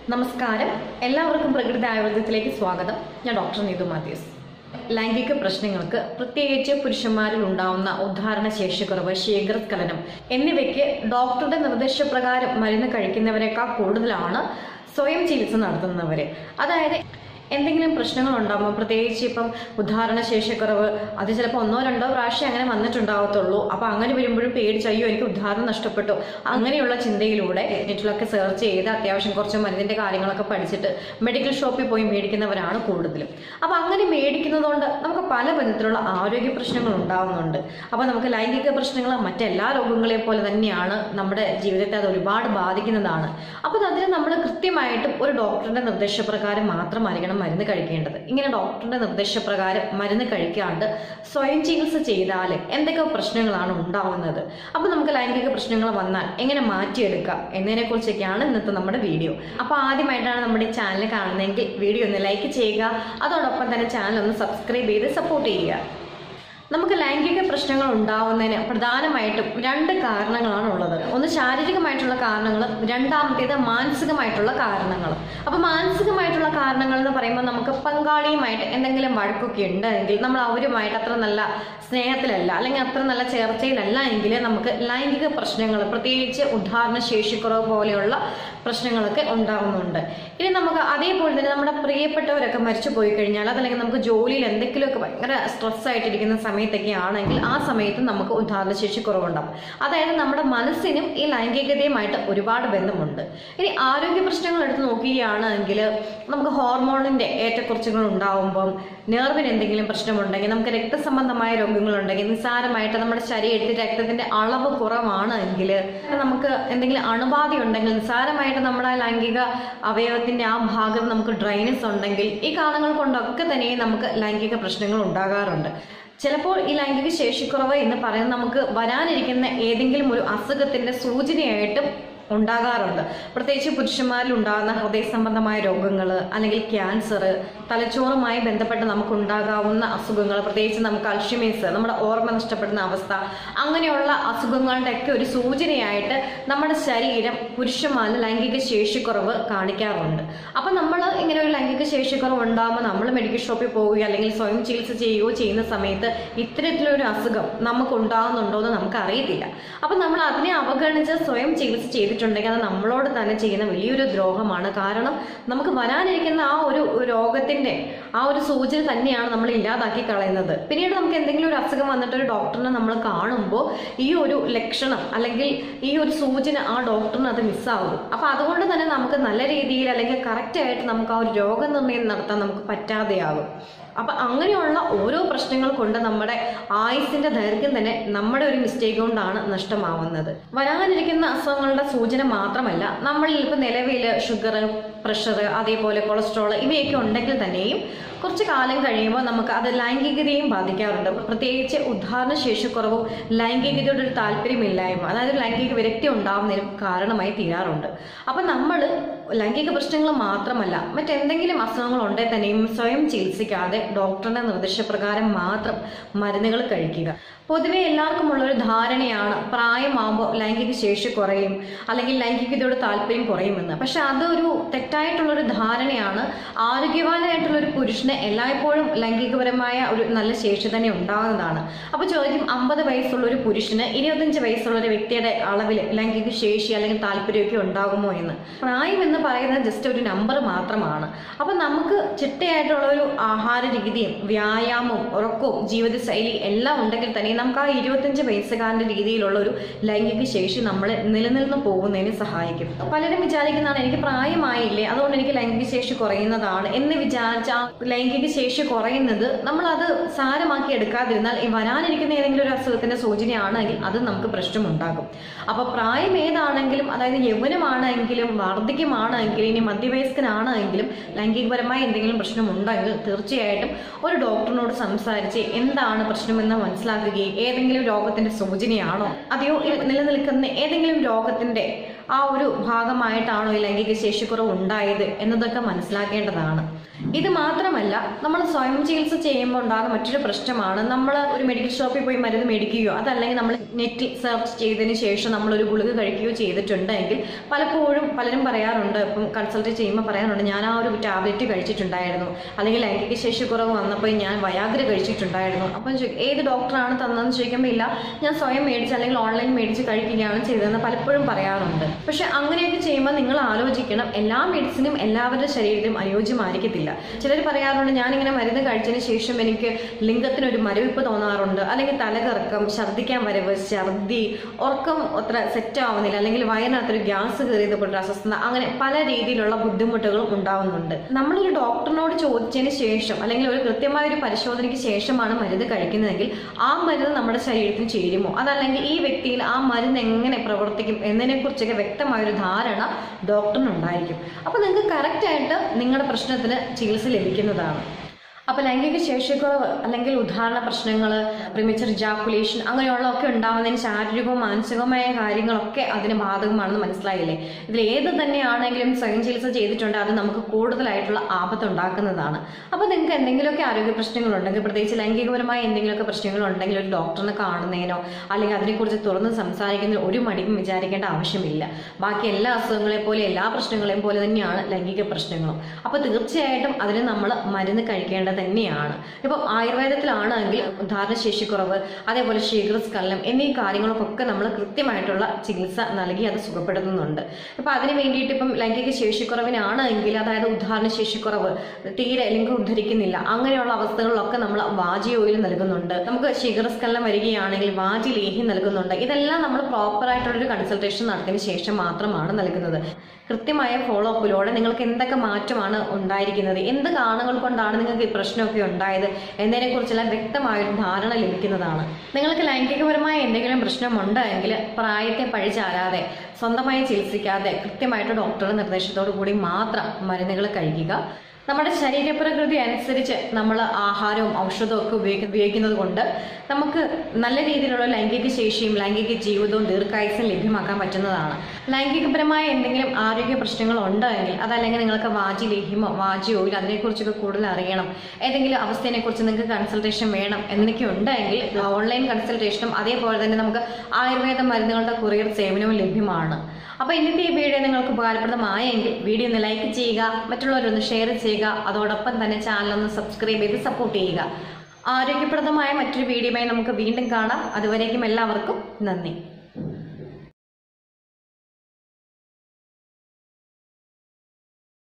നമസ്കാരം എല്ലാവർക്കും പ്രകൃതി ആയുർവേദത്തിലേക്ക് സ്വാഗതം ഞാൻ ഡോക്ടർ നീതു മാത്യൂസ് ലൈംഗിക പ്രശ്നങ്ങൾക്ക് പ്രത്യേകിച്ച് പുരുഷന്മാരിൽ ഉണ്ടാവുന്ന ഉദ്ധാരണ ശേഷിക്കുറവ് ശീഘ്രസ്ഖലനം എന്നിവയ്ക്ക് ഡോക്ടറുടെ നിർദ്ദേശപ്രകാരം മരുന്ന് കഴിക്കുന്നവരെക്കാൾ കൂടുതലാണ് സ്വയം ചികിത്സ നടത്തുന്നവര് അതായത് എന്തെങ്കിലും പ്രശ്നങ്ങൾ ഉണ്ടാകുമ്പോൾ പ്രത്യേകിച്ച് ഇപ്പം ഉദാഹരണ ശേഷിക്കുറവ് അത് ചിലപ്പോൾ ഒന്നോ രണ്ടോ പ്രാവശ്യം അങ്ങനെ വന്നിട്ടുണ്ടാവത്തുള്ളൂ അപ്പൊ അങ്ങനെ വരുമ്പോഴും പേടിച്ച് അയ്യോ എനിക്ക് ഉദാഹരണം നഷ്ടപ്പെട്ടു അങ്ങനെയുള്ള ചിന്തയിലൂടെ നെറ്റിലൊക്കെ സെർച്ച് ചെയ്ത് അത്യാവശ്യം കുറച്ച് മരുന്നിന്റെ കാര്യങ്ങളൊക്കെ പഠിച്ചിട്ട് മെഡിക്കൽ ഷോപ്പിൽ പോയി മേടിക്കുന്നവരാണ് കൂടുതലും അപ്പൊ അങ്ങനെ മേടിക്കുന്നതുകൊണ്ട് നമുക്ക് പല വിധത്തിലുള്ള ആരോഗ്യ പ്രശ്നങ്ങൾ ഉണ്ടാവുന്നുണ്ട് അപ്പൊ നമുക്ക് ലൈംഗിക പ്രശ്നങ്ങൾ മറ്റെല്ലാ രോഗങ്ങളെ പോലെ തന്നെയാണ് നമ്മുടെ ജീവിതത്തെ അത് ഒരുപാട് ബാധിക്കുന്നതാണ് അപ്പൊ അതിന് നമ്മൾ കൃത്യമായിട്ടും ഒരു ഡോക്ടറുടെ നിർദ്ദേശപ്രകാരം മാത്രമായിരിക്കണം മരുന്ന് കഴിക്കേണ്ടത് ഇങ്ങനെ ഡോക്ടറുടെ നിർദ്ദേശപ്രകാരം മരുന്ന് കഴിക്കാണ്ട് സ്വയം ചികിത്സ ചെയ്താൽ എന്തൊക്കെ പ്രശ്നങ്ങളാണ് ഉണ്ടാവുന്നത് അപ്പൊ നമുക്ക് ലൈംഗിക പ്രശ്നങ്ങൾ വന്നാൽ എങ്ങനെ മാറ്റിയെടുക്കാം എന്നതിനെ കുറിച്ചൊക്കെയാണ് ഇന്നത്തെ നമ്മുടെ വീഡിയോ അപ്പൊ ആദ്യമായിട്ടാണ് നമ്മുടെ ഈ ചാനൽ കാണുന്നതെങ്കിൽ വീഡിയോ ഒന്ന് ലൈക്ക് ചെയ്യുക അതോടൊപ്പം തന്നെ ചാനൽ ഒന്ന് സബ്സ്ക്രൈബ് ചെയ്ത് സപ്പോർട്ട് ചെയ്യുക നമുക്ക് ലൈംഗിക പ്രശ്നങ്ങൾ ഉണ്ടാവുന്നതിന് പ്രധാനമായിട്ടും രണ്ട് കാരണങ്ങളാണ് ഉള്ളത് ഒന്ന് ശാരീരികമായിട്ടുള്ള കാരണങ്ങളും രണ്ടാമത്തേത് മാനസികമായിട്ടുള്ള കാരണങ്ങളും അപ്പൊ മാനസികമായിട്ടുള്ള കാരണങ്ങൾ എന്ന് പറയുമ്പോൾ നമുക്ക് പങ്കാളിയുമായിട്ട് എന്തെങ്കിലും വഴക്കൊക്കെ ഉണ്ടെങ്കിൽ നമ്മൾ അവരുമായിട്ട് അത്ര നല്ല സ്നേഹത്തിലല്ല അല്ലെങ്കിൽ അത്ര നല്ല ചേർച്ചയിലല്ല എങ്കിൽ നമുക്ക് ലൈംഗിക പ്രശ്നങ്ങൾ പ്രത്യേകിച്ച് ഉദാഹരണ ശേഷിക്കുറവ് പോലെയുള്ള പ്രശ്നങ്ങളൊക്കെ ഉണ്ടാകുന്നുണ്ട് ഇനി നമുക്ക് അതേപോലെ തന്നെ നമ്മുടെ പ്രിയപ്പെട്ടവരൊക്കെ മരിച്ചു പോയി കഴിഞ്ഞാൽ അതല്ലെങ്കിൽ നമുക്ക് ജോലിയിൽ എന്തെങ്കിലുമൊക്കെ ഭയങ്കര സ്ട്രെസ് ആയിട്ടിരിക്കുന്ന സമയത്തൊക്കെ ആണെങ്കിൽ ആ സമയത്ത് നമുക്ക് ഉദാഹരണശേഷി കുറവുണ്ടാവും അതായത് നമ്മുടെ മനസ്സിനും ഈ ലൈംഗികതയുമായിട്ട് ഒരുപാട് ബന്ധമുണ്ട് ഇനി ആരോഗ്യ പ്രശ്നങ്ങൾ എടുത്ത് നോക്കുകയാണെങ്കിൽ നമുക്ക് ഹോർമോണിന്റെ ഏറ്റക്കുറച്ചുകൾ ഉണ്ടാവുമ്പം നെർവിന് എന്തെങ്കിലും പ്രശ്നമുണ്ടെങ്കിൽ നമുക്ക് രക്തസംബന്ധമായ രോഗങ്ങളുണ്ടെങ്കിൽ നിസ്സാരമായിട്ട് നമ്മുടെ ശരീരത്തിൽ രക്തത്തിന്റെ അളവ് കുറവാണ് എങ്കിൽ നമുക്ക് എന്തെങ്കിലും അണുബാധ ഉണ്ടെങ്കിൽ നിസ്സാരമായിട്ട് നമ്മുടെ ലൈംഗിക അവയവത്തിന്റെ ആ ഭാഗത്ത് നമുക്ക് ഡ്രൈനസ് ഉണ്ടെങ്കിൽ ഈ കാരണങ്ങൾ കൊണ്ടൊക്കെ തന്നെ നമുക്ക് ലൈംഗിക പ്രശ്നങ്ങൾ ഉണ്ടാകാറുണ്ട് ചിലപ്പോൾ ഈ ലൈംഗിക ശേഷിക്കുറവ് എന്ന് പറയുന്നത് നമുക്ക് വരാനിരിക്കുന്ന ഏതെങ്കിലും ഒരു അസുഖത്തിന്റെ സൂചനയായിട്ടും ഉണ്ടാകാറുണ്ട് പ്രത്യേകിച്ച് പുരുഷന്മാരിൽ ഉണ്ടാകുന്ന ഹൃദയ സംബന്ധമായ രോഗങ്ങൾ അല്ലെങ്കിൽ ക്യാൻസർ തലച്ചോറുമായി ബന്ധപ്പെട്ട് നമുക്ക് ഉണ്ടാകാവുന്ന അസുഖങ്ങൾ പ്രത്യേകിച്ച് നമുക്ക് അൽഷിമേഴ്സ് നമ്മുടെ ഓർമ്മ നഷ്ടപ്പെടുന്ന അവസ്ഥ അങ്ങനെയുള്ള അസുഖങ്ങളുടെ ഒക്കെ ഒരു സൂചനയായിട്ട് നമ്മുടെ ശരീരം പുരുഷന്മാരിൽ ലൈംഗിക ശേഷിക്കുറവ് കാണിക്കാറുണ്ട് അപ്പൊ നമ്മൾ ഇങ്ങനെ ഒരു ലൈംഗിക ശേഷിക്കുറവ് ഉണ്ടാകുമ്പോൾ നമ്മൾ മെഡിക്കൽ ഷോപ്പിൽ പോവുകയോ അല്ലെങ്കിൽ സ്വയം ചികിത്സ ചെയ്യുകയോ ചെയ്യുന്ന സമയത്ത് ഇത്തരത്തിലൊരു അസുഖം നമുക്ക് ഉണ്ടാകുന്നുണ്ടോ എന്ന് നമുക്ക് അറിയത്തില്ല അപ്പൊ നമ്മൾ അതിനെ അവഗണിച്ച് സ്വയം ചികിത്സ ചെയ്തിട്ടുണ്ടെങ്കിൽ അത് നമ്മളോട് തന്നെ ചെയ്യുന്ന വലിയൊരു ദ്രോഹമാണ് കാരണം നമുക്ക് വരാനിരിക്കുന്ന ആ ഒരു രോഗത്തിന്റെ ആ ഒരു സൂചന തന്നെയാണ് നമ്മൾ ഇല്ലാതാക്കി കളയുന്നത് പിന്നീട് നമുക്ക് എന്തെങ്കിലും ഒരു അസുഖം വന്നിട്ട് ഒരു ഡോക്ടറിനെ നമ്മൾ കാണുമ്പോൾ ഈ ഒരു ലക്ഷണം അല്ലെങ്കിൽ ഈ ഒരു സൂചന ആ ഡോക്ടറിന് അത് മിസ്സാകും അപ്പൊ അതുകൊണ്ട് തന്നെ നമുക്ക് നല്ല രീതിയിൽ അല്ലെങ്കിൽ കറക്റ്റ് ആയിട്ട് നമുക്ക് ആ ഒരു രോഗനിർണയം നടത്താൻ നമുക്ക് പറ്റാതെയാകും അപ്പൊ അങ്ങനെയുള്ള ഓരോ പ്രശ്നങ്ങൾ കൊണ്ട് നമ്മുടെ ആയുസിന്റെ ദൈർഘ്യം തന്നെ നമ്മുടെ ഒരു മിസ്റ്റേക്ക് കൊണ്ടാണ് നഷ്ടമാവുന്നത് വരാനിരിക്കുന്ന അസുഖങ്ങളുടെ സൂചന മാത്രമല്ല നമ്മളിൽ ഇപ്പൊ നിലവിൽ ഷുഗർ പ്രഷർ അതേപോലെ കൊളസ്ട്രോൾ ഇവയൊക്കെ ഉണ്ടെങ്കിൽ തന്നെയും കുറച്ച് കാലം കഴിയുമ്പോൾ നമുക്ക് അത് ലൈംഗികതയും ബാധിക്കാറുണ്ട് പ്രത്യേകിച്ച് ഉദാഹരണ ശേഷിക്കുറവും ലൈംഗികതയുടെ ഒരു താല്പര്യമില്ലായ്മ അതായത് ലൈംഗിക വിരക്തി ഉണ്ടാവുന്നതിനും കാരണമായി തീരാറുണ്ട് അപ്പൊ നമ്മൾ ലൈംഗിക പ്രശ്നങ്ങൾ മാത്രമല്ല മറ്റെന്തെങ്കിലും അസുഖങ്ങൾ ഉണ്ടെങ്കിൽ തന്നെയും സ്വയം ചികിത്സിക്കാതെ ഡോക്ടറുടെ നിർദ്ദേശപ്രകാരം മാത്രം മരുന്നുകൾ കഴിക്കുക പൊതുവെ എല്ലാവർക്കും ഉള്ള ഒരു ധാരണയാണ് പ്രായമാകുമ്പോൾ ലൈംഗിക ശേഷി കുറയും അല്ലെങ്കിൽ ലൈംഗികതയോട് താല്പര്യം കുറയുമെന്ന് പക്ഷെ അതൊരു തെറ്റായിട്ടുള്ളൊരു ധാരണയാണ് ആരോഗ്യവാനായിട്ടുള്ള ഒരു പുരുഷന് എല്ലായ്പ്പോഴും ലൈംഗികപരമായ ഒരു നല്ല ശേഷി തന്നെ ഉണ്ടാകുന്നതാണ് അപ്പൊ ചോദിക്കും അമ്പത് വയസ്സുള്ള ഒരു പുരുഷന് ഇരുപത്തഞ്ച് വയസ്സുള്ള ഒരു വ്യക്തിയുടെ അളവിൽ ലൈംഗിക ശേഷി അല്ലെങ്കിൽ താല്പര്യമൊക്കെ ഉണ്ടാകുമോ എന്ന് പ്രായം എന്ന് പറയുന്നത് ജസ്റ്റ് ഒരു നമ്പർ മാത്രമാണ് അപ്പൊ നമുക്ക് ചിട്ടയായിട്ടുള്ള ഒരു ആഹാര രീതിയും വ്യായാമവും ഉറക്കവും ജീവിതശൈലി എല്ലാം ഉണ്ടെങ്കിൽ തന്നെ നമുക്ക് ആ ഇരുപത്തഞ്ച് വയസ്സുകാരന്റെ രീതിയിലുള്ള ഒരു ലൈംഗിക ശേഷി നമ്മളെ നിലനിന്ന് പോകുന്നതിന് സഹായിക്കും പലരും വിചാരിക്കുന്നതാണ് എനിക്ക് പ്രായമായില്ലേ അതുകൊണ്ട് എനിക്ക് ലൈംഗിക ശേഷി കുറയുന്നതാണ് എന്ന് വിചാരിച്ച ആ ലൈംഗിക ശേഷി കുറയുന്നത് നമ്മൾ അത് സാരമാക്കി എടുക്കാതിരുന്നാൽ ഈ വരാനിരിക്കുന്ന ഏതെങ്കിലും ഒരു അസുഖത്തിന്റെ സൂചനയാണെങ്കിൽ അത് നമുക്ക് പ്രശ്നമുണ്ടാകും അപ്പൊ പ്രായം ഏതാണെങ്കിലും അതായത് യൗവനമാണെങ്കിലും വാർദ്ധക്യമാണെങ്കിലും ഇനി മധ്യവയസ്കനാണെങ്കിലും ലൈംഗികപരമായ എന്തെങ്കിലും പ്രശ്നം ഉണ്ടെങ്കിൽ തീർച്ചയായിട്ടും ഒരു ഡോക്ടറിനോട് സംസാരിച്ച് എന്താണ് പ്രശ്നമെന്ന് മനസ്സിലാക്കുകയും ഏതെങ്കിലും രോഗത്തിന്റെ സൂചനയാണോ അതെയോ നിലനിൽക്കുന്ന ഏതെങ്കിലും രോഗത്തിന്റെ ആ ഒരു ഭാഗമായിട്ടാണോ ഈ ലൈംഗിക ശേഷിക്കുറവ് ഉണ്ടായത് എന്നതൊക്കെ മനസ്സിലാക്കേണ്ടതാണ് ഇത് മാത്രമല്ല നമ്മൾ സ്വയം ചികിത്സ ചെയ്യുമ്പോൾ ഉണ്ടാകുന്ന മറ്റൊരു പ്രശ്നമാണ് നമ്മൾ ഒരു മെഡിക്കൽ ഷോപ്പിൽ പോയി മരുന്ന് മേടിക്കുകയോ അതല്ലെങ്കിൽ നമ്മൾ നെറ്റിൽ സെർച്ച് ചെയ്തതിന് ശേഷം നമ്മൾ ഒരു ഗുളിക കഴിക്കുകയോ ചെയ്തിട്ടുണ്ടെങ്കിൽ പലപ്പോഴും പലരും പറയാറുണ്ട് ഇപ്പം കൺസൾട്ട് ചെയ്യുമ്പോൾ പറയാറുണ്ട് ഞാൻ ആ ഒരു ടാബ്ലറ്റ് കഴിച്ചിട്ടുണ്ടായിരുന്നു അല്ലെങ്കിൽ ലൈംഗിക ശേഷി കുറവ് വന്നപ്പോൾ ഞാൻ വയാഗ്ര കഴിച്ചിട്ടുണ്ടായിരുന്നു അപ്പം ചോ- ഏത് ഡോക്ടറാണ് തന്നതെന്ന് ചോദിക്കുമ്പോൾ ഇല്ല ഞാൻ സ്വയം മേടിച്ച് അല്ലെങ്കിൽ ഓൺലൈൻ മേടിച്ച് കഴിക്കുകയാണ് ചെയ്തതെന്ന് പലപ്പോഴും പറയാറുണ്ട് പക്ഷെ അങ്ങനെയൊക്കെ ചെയ്യുമ്പോൾ നിങ്ങൾ ആലോചിക്കണം എല്ലാ മെഡിസിനും എല്ലാവരുടെ ശരീരത്തിലും അനുയോജ്യമായിരിക്കത്തില്ല ചിലർ പറയാറുണ്ട് ഞാനിങ്ങനെ മരുന്ന് കഴിച്ചതിന് ശേഷം എനിക്ക് ലിംഗത്തിനൊരു മരവിപ്പ് തോന്നാറുണ്ട് അല്ലെങ്കിൽ തലകറക്കം ഛർദ്ദിക്കാൻ വരവ് ഛർദി ഉറക്കം അത്ര സെറ്റ് ആവുന്നില്ല അല്ലെങ്കിൽ വയറിനകത്തൊരു ഗ്യാസ് കയറിയത് പോലൊരു അസ്വസ്ഥത അങ്ങനെ പല രീതിയിലുള്ള ബുദ്ധിമുട്ടുകളും ഉണ്ടാവുന്നുണ്ട് നമ്മളൊരു ഡോക്ടറിനോട് ചോദിച്ചതിന് ശേഷം അല്ലെങ്കിൽ ഒരു കൃത്യമായ ഒരു പരിശോധനയ്ക്ക് ശേഷമാണ് മരുന്ന് കഴിക്കുന്നതെങ്കിൽ ആ മരുന്ന് നമ്മുടെ ശരീരത്തിന് ചേരുമോ അതല്ലെങ്കിൽ ഈ വ്യക്തിയിൽ ആ മരുന്ന് എങ്ങനെ പ്രവർത്തിക്കും എന്നതിനെ കുറിച്ചൊക്കെ വ്യക്തമായൊരു ധാരണ ഡോക്ടറിനുണ്ടായിരിക്കും അപ്പോൾ നിങ്ങൾക്ക് കറക്റ്റായിട്ട് നിങ്ങളുടെ പ്രശ്നത്തിന് ചികിത്സ ലഭിക്കുന്നതാണ് അപ്പോൾ ലൈംഗിക ശേഷിക്കുറവ് അല്ലെങ്കിൽ ഉദാഹരണ പ്രശ്നങ്ങൾ പ്രിമിച്ചർ ജാക്കുലേഷൻ അങ്ങനെയുള്ളതൊക്കെ ഉണ്ടാവുന്നതിന് ശാരീരികവും മാനസികവുമായ കാര്യങ്ങളൊക്കെ അതിന് ബാധകമാണെന്ന് മനസ്സിലായില്ലേ ഇതിൽ ഏത് തന്നെയാണെങ്കിലും സ്വയം ചികിത്സ ചെയ്തിട്ടുണ്ട് അത് നമുക്ക് കൂടുതലായിട്ടുള്ള ആപത്ത് ഉണ്ടാക്കുന്നതാണ് അപ്പോൾ നിങ്ങൾക്ക് എന്തെങ്കിലുമൊക്കെ ആരോഗ്യ പ്രശ്നങ്ങളുണ്ടെങ്കിൽ പ്രത്യേകിച്ച് ലൈംഗികപരമായ എന്തെങ്കിലുമൊക്കെ പ്രശ്നങ്ങളുണ്ടെങ്കിൽ ഒരു ഡോക്ടറിനെ കാണുന്നതിനോ അല്ലെങ്കിൽ അതിനെക്കുറിച്ച് തുറന്ന് സംസാരിക്കുന്നതിന് ഒരു മടിയും വിചാരിക്കേണ്ട ആവശ്യമില്ല ബാക്കി എല്ലാ അസുഖങ്ങളെ പോലെ എല്ലാ പ്രശ്നങ്ങളെയും പോലെ തന്നെയാണ് ലൈംഗിക പ്രശ്നങ്ങളും അപ്പോൾ തീർച്ചയായിട്ടും അതിന് നമ്മൾ മരുന്ന് കഴിക്കേണ്ടത് തന്നെയാണ് ഇപ്പം ആയുർവേദത്തിലാണെങ്കിൽ ധാരണശേഷിക്കുറവ് അതേപോലെ ശീഘ്രസ്ഖലനം എന്നീ കാര്യങ്ങൾക്കൊക്കെ നമ്മൾ കൃത്യമായിട്ടുള്ള ചികിത്സ നൽകി അത് സുഖപ്പെടുത്തുന്നുണ്ട് ഇപ്പം അതിന് വേണ്ടിയിട്ട് ഇപ്പം ലൈംഗിക ശേഷിക്കുറവിനാണ് എങ്കിൽ അതായത് ഉദാഹരണ ശേഷിക്കുറവ് തീരെ ലിംഗം ഉദ്ധരിക്കുന്നില്ല അങ്ങനെയുള്ള അവസ്ഥകളിലൊക്കെ നമ്മൾ വാജി ഓയിൽ നൽകുന്നുണ്ട് നമുക്ക് ശീഘ്രസ്ഖലനം വരികയാണെങ്കിൽ വാജി ലേഹ്യം നൽകുന്നുണ്ട് ഇതെല്ലാം നമ്മൾ പ്രോപ്പർ ആയിട്ടുള്ളൊരു കൺസൾട്ടേഷൻ നടത്തിയതിന് ശേഷം മാത്രമാണ് നൽകുന്നത് കൃത്യമായ ഫോളോ അപ്പിലൂടെ നിങ്ങൾക്ക് എന്തൊക്കെ മാറ്റമാണ് ഉണ്ടായിരിക്കുന്നത് എന്ത് കാരണങ്ങൾ കൊണ്ടാണ് നിങ്ങൾക്ക് ഈ പ്രശ്നമൊക്കെ ഉണ്ടായത് എന്നതിനെക്കുറിച്ചെല്ലാം വ്യക്തമായൊരു ധാരണ ലഭിക്കുന്നതാണ് നിങ്ങൾക്ക് ലൈംഗികപരമായ എന്തെങ്കിലും പ്രശ്നമുണ്ട് എങ്കിൽ പ്രായത്തെ പഴിച്ചാരാതെ സ്വന്തമായി ചികിത്സിക്കാതെ കൃത്യമായിട്ട് ഡോക്ടറുടെ നിർദ്ദേശത്തോടു കൂടി മാത്രം മരുന്നുകൾ കഴിക്കുക നമ്മുടെ ശരീരപ്രകൃതി അനുസരിച്ച് നമ്മൾ ആഹാരവും ഔഷധവും ഒക്കെ ഉപയോഗിക്ക ഉപയോഗിക്കുന്നത് കൊണ്ട് നമുക്ക് നല്ല രീതിയിലുള്ള ലൈംഗിക ശേഷിയും ലൈംഗിക ജീവിതവും ദീർഘായുസും ലഭ്യമാക്കാൻ പറ്റുന്നതാണ് ലൈംഗികപരമായ എന്തെങ്കിലും ആരോഗ്യ പ്രശ്നങ്ങൾ ഉണ്ടെങ്കിൽ അതല്ലെങ്കിൽ നിങ്ങൾക്ക് വാജി ലേഹ്യമോ വാജി ഓയിൽ അതിനെക്കുറിച്ചൊക്കെ കൂടുതൽ അറിയണം ഏതെങ്കിലും അവസ്ഥയെക്കുറിച്ച് നിങ്ങൾക്ക് കൺസൾട്ടേഷൻ വേണം എന്നൊക്കെ ഉണ്ടെങ്കിൽ ഓൺലൈൻ കൺസൾട്ടേഷനും അതേപോലെ തന്നെ നമുക്ക് ആയുർവേദ മരുന്നുകളുടെ കൊറിയർ സേവനവും ലഭ്യമാണ് അപ്പോൾ ഇന്നത്തെ ഈ വീഡിയോ നിങ്ങൾക്ക് ഉപകാരപ്രദമായെങ്കിൽ വീഡിയോ ഒന്ന് ലൈക്ക് ചെയ്യുക മറ്റുള്ളവരൊന്ന് ഷെയർ ചെയ്യുക അതോടൊപ്പം തന്നെ ചാനൽ ഒന്ന് സബ്സ്ക്രൈബ് ചെയ്ത് സപ്പോർട്ട് ചെയ്യുക ആരോഗ്യപ്രദമായ മറ്റൊരു വീഡിയോയുമായി നമുക്ക് വീണ്ടും കാണാം അതുവരേക്കും എല്ലാവർക്കും നന്ദി